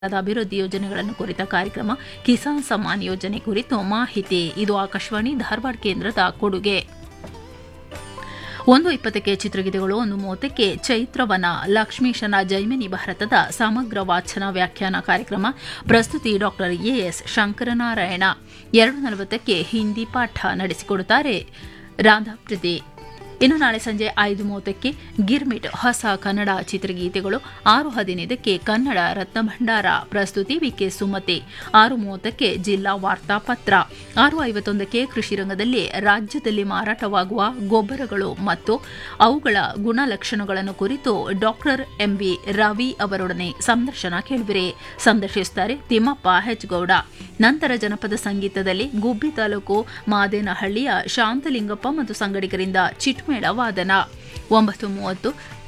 ಅಭಿವೃದ್ಧಿ ಯೋಜನೆಗಳನ್ನು ಕುರಿತ ಕಾರ್ಯಕ್ರಮ ಕಿಸಾನ್ ಸಮ್ಮಾನ್ ಯೋಜನೆ ಕುರಿತು ಮಾಹಿತಿ ಇದು ಆಕಾಶವಾಣಿ ಧಾರವಾಡ ಕೇಂದ್ರದ ಕೊಡುಗೆ ಒಂದು ಇಪ್ಪತ್ತಕ್ಕೆ ಚಿತ್ರಗೀತೆಗಳು ಒಂದು ಮೂವತ್ತಕ್ಕೆ ಚೈತ್ರವನ ಲಕ್ಷ್ಮೀಶನ ಜೈಮಿನಿ ಭಾರತದ ಸಮಗ್ರ ವಾಚನ ವ್ಯಾಖ್ಯಾನ ಕಾರ್ಯಕ್ರಮ ಪ್ರಸ್ತುತಿ ಡಾಕ್ಟರ್ ಎಎಸ್ ಶಂಕರನಾರಾಯಣ ಎರಡು ನಲವತ್ತಕ್ಕೆ ಹಿಂದಿ ಪಾಠ ನಡೆಸಿಕೊಡುತ್ತಾರೆ ರಾಧಾಪ್ರತಿ ಇನ್ನು ನಾಳೆ ಸಂಜೆ ಐದು ಮೂವತ್ತಕ್ಕೆ ಗಿರ್ಮಿಟ್ ಹೊಸ ಕನ್ನಡ ಚಿತ್ರಗೀತೆಗಳು ಆರು ಹದಿನೈದಕ್ಕೆ ಕನ್ನಡ ರತ್ನಭಂಡಾರ ಪ್ರಸ್ತುತಿ ವಿಕೆ ಸುಮತಿ ಆರು ಮೂವತ್ತಕ್ಕೆ ಜಿಲ್ಲಾ ವಾರ್ತಾಪತ್ರ ಆರು ಐವತ್ತೊಂದಕ್ಕೆ ಕೃಷಿ ರಂಗದಲ್ಲಿ ರಾಜ್ಯದಲ್ಲಿ ಮಾರಾಟವಾಗುವ ಗೊಬ್ಬರಗಳು ಮತ್ತು ಅವುಗಳ ಗುಣಲಕ್ಷಣಗಳನ್ನು ಕುರಿತು ಡಾಕ್ಟರ್ ಎಂಬಿ ರವಿ ಅವರೊಡನೆ ಸಂದರ್ಶನ ಕೇಳುವಿರಿ ಸಂದರ್ಶಿಸುತ್ತಾರೆ ತಿಮ್ಮಪ್ಪ ಹೆಚ್ಗೌಡ ನಂತರ ಜನಪದ ಸಂಗೀತದಲ್ಲಿ ಗುಬ್ಬಿ ತಾಲೂಕು ಮಾದೇನಹಳ್ಳಿಯ ಶಾಂತಲಿಂಗಪ್ಪ ಮತ್ತು ಸಂಗಡಿಗರಿಂದ ಚಿಟ್ಮೇಳ ವಾದನ ಒಂಬತ್ತು ಮೂವತ್ತು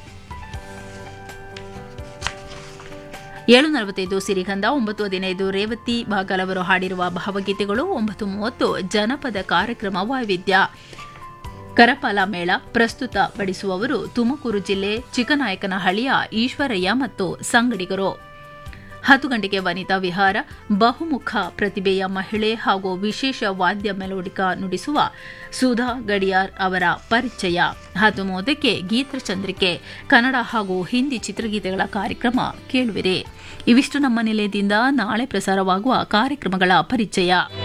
ಏಳು ನಲವತ್ತೈದು ಸಿರಿಗಂಧ ಒಂಬತ್ತು ಹದಿನೈದು ರೇವತಿ ಬಾಗಲ್ ಅವರು ಹಾಡಿರುವ ಭಾವಗೀತೆಗಳು ಒಂಬತ್ತು ಮೂವತ್ತು ಜನಪದ ಕಾರ್ಯಕ್ರಮ ವೈವಿಧ್ಯ ಕರಪಾಲ ಮೇಳ ಪ್ರಸ್ತುತ ಪಡಿಸುವವರು ತುಮಕೂರು ಜಿಲ್ಲೆ ಚಿಕ್ಕನಾಯಕನಹಳ್ಳಿಯ ಈಶ್ವರಯ್ಯ ಮತ್ತು ಸಂಗಡಿಗರು ಹತ್ತು ಗಂಟೆಗೆ ವನಿತಾ ವಿಹಾರ ಬಹುಮುಖ ಪ್ರತಿಭೆಯ ಮಹಿಳೆ ಹಾಗೂ ವಿಶೇಷ ವಾದ್ಯ ಮೆಲೋಡಿಕ ನುಡಿಸುವ ಸುಧಾ ಗಡಿಯಾರ್ ಅವರ ಪರಿಚಯ ಹತ್ತು ಮೂವತ್ತಕ್ಕೆ ಗೀತಚಂದ್ರಿಕೆ ಕನ್ನಡ ಹಾಗೂ ಹಿಂದಿ ಚಿತ್ರಗೀತೆಗಳ ಕಾರ್ಯಕ್ರಮ ಕೇಳುವಿರಿ ಇವಿಷ್ಟು ನಮ್ಮ ನಿಲಯದಿಂದ ನಾಳೆ ಪ್ರಸಾರವಾಗುವ ಕಾರ್ಯಕ್ರಮಗಳ ಪರಿಚಯ